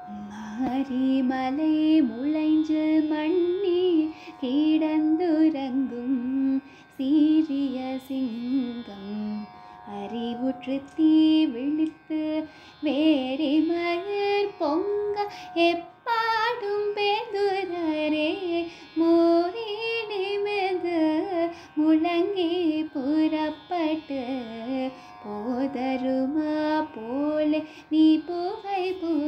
மாரிமலை முளைஞ்சு மண்ணி கிடந்துறங்கும் சீரிய சிங்கம் அறிவுற்று தீ விழித்து வேரி மயிர் பொங்க எப்பாடும் பேதுரரே மோரி நிமிர்ந்து முழங்கி புறப்பட்டு போதருமா போல நீ புகை புகை